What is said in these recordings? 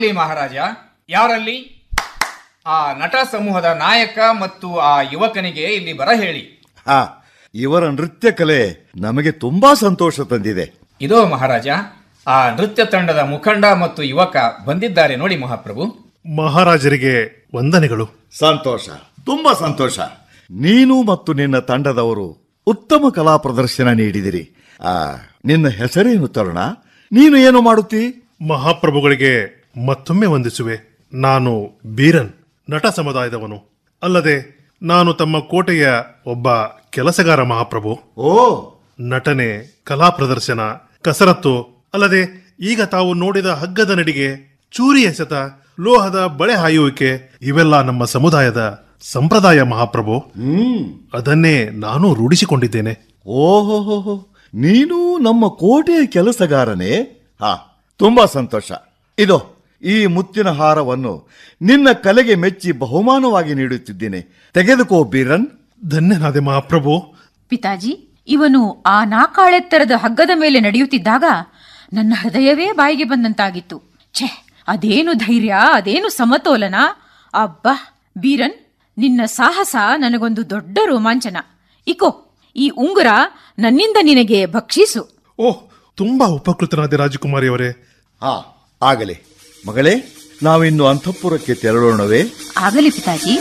ಇಲ್ಲಿ ಮಹಾರಾಜ ಯಾರಲ್ಲಿ ಆ ನಟ ಸಮೂಹದ ನಾಯಕ ಮತ್ತು ಆ ಯುವಕನಿಗೆ ಇಲ್ಲಿ ಬರ ಹೇಳಿ ಹಾ ಇವರ ನೃತ್ಯ ಕಲೆ ನಮಗೆ ತುಂಬಾ ಸಂತೋಷ ತಂದಿದೆ ಇದೋ ಮಹಾರಾಜ ಆ ನೃತ್ಯ ತಂಡದ ಮುಖಂಡ ಮತ್ತು ಯುವಕ ಬಂದಿದ್ದಾರೆ ನೋಡಿ ಮಹಾಪ್ರಭು ಮಹಾರಾಜರಿಗೆ ವಂದನೆಗಳು ಸಂತೋಷ ತುಂಬಾ ಸಂತೋಷ ನೀನು ಮತ್ತು ನಿನ್ನ ತಂಡದವರು ಉತ್ತಮ ಕಲಾ ಪ್ರದರ್ಶನ ನೀಡಿದಿರಿ ಆ ನಿನ್ನ ಹೆಸರೇನು ತರುಣ ನೀನು ಏನು ಮಾಡುತ್ತಿ ಮಹಾಪ್ರಭುಗಳಿಗೆ ಮತ್ತೊಮ್ಮೆ ವಂದಿಸುವೆ ನಾನು ಬೀರನ್ ನಟ ಸಮುದಾಯದವನು ಅಲ್ಲದೆ ನಾನು ತಮ್ಮ ಕೋಟೆಯ ಒಬ್ಬ ಕೆಲಸಗಾರ ಮಹಾಪ್ರಭು ಓ ನಟನೆ ಕಲಾ ಪ್ರದರ್ಶನ ಕಸರತ್ತು ಅಲ್ಲದೆ ಈಗ ತಾವು ನೋಡಿದ ಹಗ್ಗದ ನಡಿಗೆ ಚೂರಿ ಎಸೆತ ಲೋಹದ ಬಳೆ ಹಾಯುವಿಕೆ ಇವೆಲ್ಲ ನಮ್ಮ ಸಮುದಾಯದ ಸಂಪ್ರದಾಯ ಮಹಾಪ್ರಭು ಹ್ಮ್ ಅದನ್ನೇ ನಾನು ರೂಢಿಸಿಕೊಂಡಿದ್ದೇನೆ ಓಹೋ ನೀನು ನಮ್ಮ ಕೋಟೆಯ ಕೆಲಸಗಾರನೇ ಹಾ ತುಂಬಾ ಸಂತೋಷ ಇದು ಈ ಮುತ್ತಿನ ಹಾರವನ್ನು ನಿನ್ನ ಕಲೆಗೆ ಮೆಚ್ಚಿ ಬಹುಮಾನವಾಗಿ ನೀಡುತ್ತಿದ್ದೇನೆ ತೆಗೆದುಕೋ ಬೀರನ್ ಧನ್ಯನಾದೆ ಮಹಾಪ್ರಭು ಪಿತಾಜಿ ಇವನು ಆ ನಾಕಾಳೆತ್ತರದ ಹಗ್ಗದ ಮೇಲೆ ನಡೆಯುತ್ತಿದ್ದಾಗ ನನ್ನ ಹೃದಯವೇ ಬಾಯಿಗೆ ಬಂದಂತಾಗಿತ್ತು ಛೆ ಅದೇನು ಧೈರ್ಯ ಅದೇನು ಸಮತೋಲನ ಅಬ್ಬಾ ಬೀರನ್ ನಿನ್ನ ಸಾಹಸ ನನಗೊಂದು ದೊಡ್ಡ ರೋಮಾಂಚನ ಇಕೋ ಈ ಉಂಗುರ ನನ್ನಿಂದ ನಿನಗೆ ಭಕ್ಷಿಸು ಓಹ್ ತುಂಬಾ ಉಪಕೃತನಾದೆ ರಾಜಕುಮಾರಿಯವರೇ ಹಾ ಆಗಲಿ ಮಗಳೇ ನಾವಿನ್ನು ಅಂತಃಪುರಕ್ಕೆ ತೆರಳೋಣವೇ ಆಗಲಿ ಪಿತಾಜಿ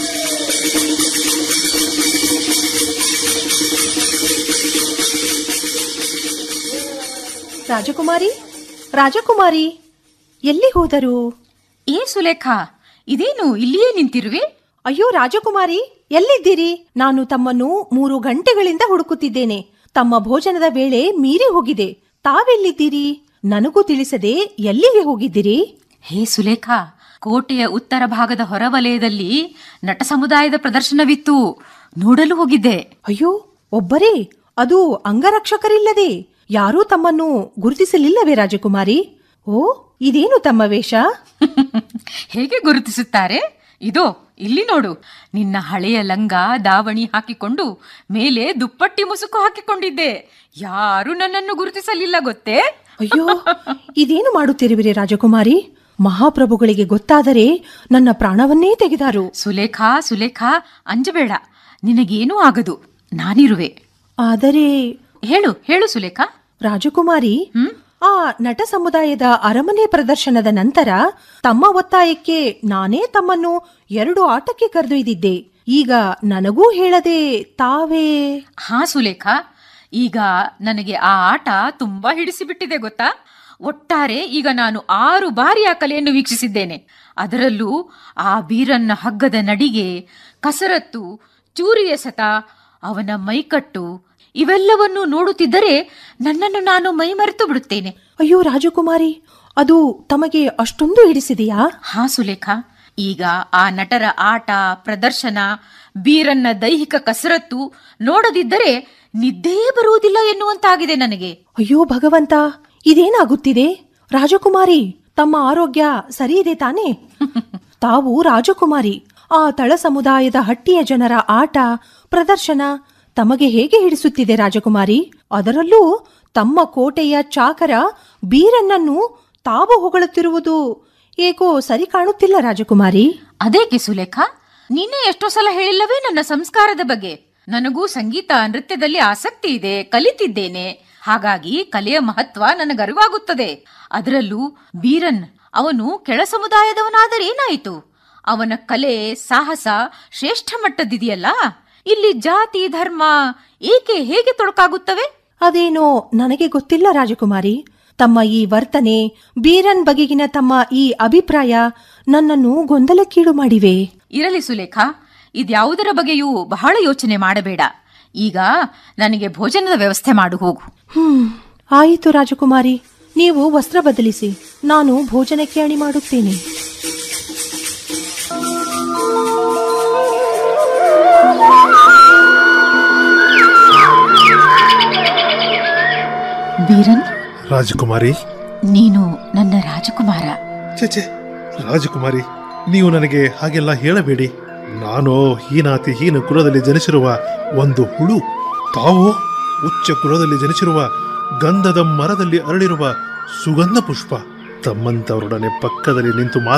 ರಾಜಕುಮಾರಿ ರಾಜಕುಮಾರಿ ಎಲ್ಲಿ ಹೋದರು ಏ ಸುಲೇಖಾ ಇದೇನು ಇಲ್ಲಿಯೇ ನಿಂತಿರುವೆ ಅಯ್ಯೋ ರಾಜಕುಮಾರಿ ಎಲ್ಲಿದ್ದೀರಿ ನಾನು ತಮ್ಮನ್ನು ಮೂರು ಗಂಟೆಗಳಿಂದ ಹುಡುಕುತ್ತಿದ್ದೇನೆ ತಮ್ಮ ಭೋಜನದ ವೇಳೆ ಮೀರಿ ಹೋಗಿದೆ ತಾವೆಲ್ಲಿದ್ದೀರಿ ನನಗೂ ತಿಳಿಸದೆ ಎಲ್ಲಿಗೆ ಹೋಗಿದ್ದೀರಿ ಹೇ ಸುಲೇಖಾ ಕೋಟೆಯ ಉತ್ತರ ಭಾಗದ ಹೊರವಲಯದಲ್ಲಿ ನಟ ಸಮುದಾಯದ ಪ್ರದರ್ಶನವಿತ್ತು ನೋಡಲು ಹೋಗಿದ್ದೆ ಅಯ್ಯೋ ಒಬ್ಬರೇ ಅದು ಅಂಗರಕ್ಷಕರಿಲ್ಲದೆ ಯಾರೂ ತಮ್ಮನ್ನು ಗುರುತಿಸಲಿಲ್ಲವೇ ರಾಜಕುಮಾರಿ ಓ ಇದೇನು ತಮ್ಮ ವೇಷ ಹೇಗೆ ಗುರುತಿಸುತ್ತಾರೆ ಇದೋ ಇಲ್ಲಿ ನೋಡು ನಿನ್ನ ಹಳೆಯ ಲಂಗ ದಾವಣಿ ಹಾಕಿಕೊಂಡು ಮೇಲೆ ದುಪ್ಪಟ್ಟಿ ಮುಸುಕು ಹಾಕಿಕೊಂಡಿದ್ದೆ ಯಾರು ನನ್ನನ್ನು ಗುರುತಿಸಲಿಲ್ಲ ಗೊತ್ತೇ ಅಯ್ಯೋ ಇದೇನು ಮಾಡುತ್ತಿರುವಿರಿ ರಾಜಕುಮಾರಿ ಮಹಾಪ್ರಭುಗಳಿಗೆ ಗೊತ್ತಾದರೆ ನನ್ನ ಪ್ರಾಣವನ್ನೇ ತೆಗೆದಾರು ಸುಲೇಖಾ ಸುಲೇಖಾ ಅಂಜಬೇಡ ನಿನಗೇನೂ ಆಗದು ನಾನಿರುವೆ ಆದರೆ ಹೇಳು ಹೇಳು ಸುಲೇಖಾ ರಾಜಕುಮಾರಿ ಆ ನಟ ಸಮುದಾಯದ ಅರಮನೆ ಪ್ರದರ್ಶನದ ನಂತರ ತಮ್ಮ ಒತ್ತಾಯಕ್ಕೆ ನಾನೇ ತಮ್ಮನ್ನು ಎರಡು ಆಟಕ್ಕೆ ಕರೆದೊಯ್ದಿದ್ದೆ ಈಗ ನನಗೂ ಹೇಳದೆ ತಾವೇ ಹಾ ಸುಲೇಖಾ ಈಗ ನನಗೆ ಆ ಆಟ ತುಂಬಾ ಹಿಡಿಸಿಬಿಟ್ಟಿದೆ ಗೊತ್ತಾ ಒಟ್ಟಾರೆ ಈಗ ನಾನು ಆರು ಬಾರಿ ಆ ಕಲೆಯನ್ನು ವೀಕ್ಷಿಸಿದ್ದೇನೆ ಅದರಲ್ಲೂ ಆ ಬೀರನ್ನ ಹಗ್ಗದ ನಡಿಗೆ ಕಸರತ್ತು ಚೂರಿ ಎಸೆತ ಅವನ ಮೈಕಟ್ಟು ಇವೆಲ್ಲವನ್ನು ನೋಡುತ್ತಿದ್ದರೆ ನನ್ನನ್ನು ನಾನು ಮೈಮರೆತು ಬಿಡುತ್ತೇನೆ ಅಯ್ಯೋ ರಾಜಕುಮಾರಿ ಅದು ತಮಗೆ ಅಷ್ಟೊಂದು ಹಿಡಿಸಿದೆಯಾ ಹಾ ಸುಲೇಖಾ ಈಗ ಆ ನಟರ ಆಟ ಪ್ರದರ್ಶನ ಬೀರನ್ನ ದೈಹಿಕ ಕಸರತ್ತು ನೋಡದಿದ್ದರೆ ನಿದ್ದೆಯೇ ಬರುವುದಿಲ್ಲ ಎನ್ನುವಂತಾಗಿದೆ ನನಗೆ ಅಯ್ಯೋ ಭಗವಂತ ಇದೇನಾಗುತ್ತಿದೆ ರಾಜಕುಮಾರಿ ತಮ್ಮ ಆರೋಗ್ಯ ಸರಿ ಇದೆ ತಾನೇ ತಾವು ರಾಜಕುಮಾರಿ ಆ ತಳ ಸಮುದಾಯದ ಹಟ್ಟಿಯ ಜನರ ಆಟ ಪ್ರದರ್ಶನ ತಮಗೆ ಹೇಗೆ ಹಿಡಿಸುತ್ತಿದೆ ರಾಜಕುಮಾರಿ ಅದರಲ್ಲೂ ತಮ್ಮ ಕೋಟೆಯ ಚಾಕರ ಬೀರನ್ನನ್ನು ತಾವು ಹೊಗಳುತ್ತಿರುವುದು ಏಕೋ ಸರಿ ಕಾಣುತ್ತಿಲ್ಲ ರಾಜಕುಮಾರಿ ಅದೇಕೆ ಸುಲೇಖಾ ನೀನೇ ಎಷ್ಟೋ ಸಲ ಹೇಳಿಲ್ಲವೇ ನನ್ನ ಸಂಸ್ಕಾರದ ಬಗ್ಗೆ ನನಗೂ ಸಂಗೀತ ನೃತ್ಯದಲ್ಲಿ ಆಸಕ್ತಿ ಇದೆ ಕಲಿತಿದ್ದೇನೆ ಹಾಗಾಗಿ ಕಲೆಯ ಮಹತ್ವ ನನಗರಿವಾಗುತ್ತದೆ ಅದರಲ್ಲೂ ಬೀರನ್ ಅವನು ಕೆಳ ಸಮುದಾಯದವನಾದರೆ ಏನಾಯಿತು ಅವನ ಕಲೆ ಸಾಹಸ ಶ್ರೇಷ್ಠ ಮಟ್ಟದಿದೆಯಲ್ಲ ಇಲ್ಲಿ ಜಾತಿ ಧರ್ಮ ಏಕೆ ಹೇಗೆ ತೊಡಕಾಗುತ್ತವೆ ಅದೇನೋ ನನಗೆ ಗೊತ್ತಿಲ್ಲ ರಾಜಕುಮಾರಿ ತಮ್ಮ ಈ ವರ್ತನೆ ಬೀರನ್ ಬಗೆಗಿನ ತಮ್ಮ ಈ ಅಭಿಪ್ರಾಯ ನನ್ನನ್ನು ಗೊಂದಲಕ್ಕೀಡು ಮಾಡಿವೆ ಇರಲಿ ಸುಲೇಖಾ ಇದ್ಯಾವುದರ ಬಗ್ಗೆಯೂ ಬಹಳ ಯೋಚನೆ ಮಾಡಬೇಡ ಈಗ ನನಗೆ ಭೋಜನದ ವ್ಯವಸ್ಥೆ ಮಾಡು ಹೋಗು ಹ್ಮ್ ಆಯಿತು ರಾಜಕುಮಾರಿ ನೀವು ವಸ್ತ್ರ ಬದಲಿಸಿ ನಾನು ಭೋಜನಕ್ಕೆ ಅಣಿ ಮಾಡುತ್ತೇನೆ ಬೀರನ್ ರಾಜಕುಮಾರಿ ನೀನು ನನ್ನ ರಾಜಕುಮಾರ ಛೆ ರಾಜಕುಮಾರಿ ನೀವು ನನಗೆ ಹಾಗೆಲ್ಲ ಹೇಳಬೇಡಿ ನಾನು ಹೀನಾತಿ ಹೀನ ಕುಲದಲ್ಲಿ ಜನಿಸಿರುವ ಒಂದು ಹುಳು ತಾವು ಉಚ್ಚ ಕುಲದಲ್ಲಿ ಜನಿಸಿರುವ ಗಂಧದ ಮರದಲ್ಲಿ ಅರಳಿರುವ ಸುಗಂಧ ಪುಷ್ಪ ತಮ್ಮಂತವರೊಡನೆ ಪಕ್ಕದಲ್ಲಿ ನಿಂತು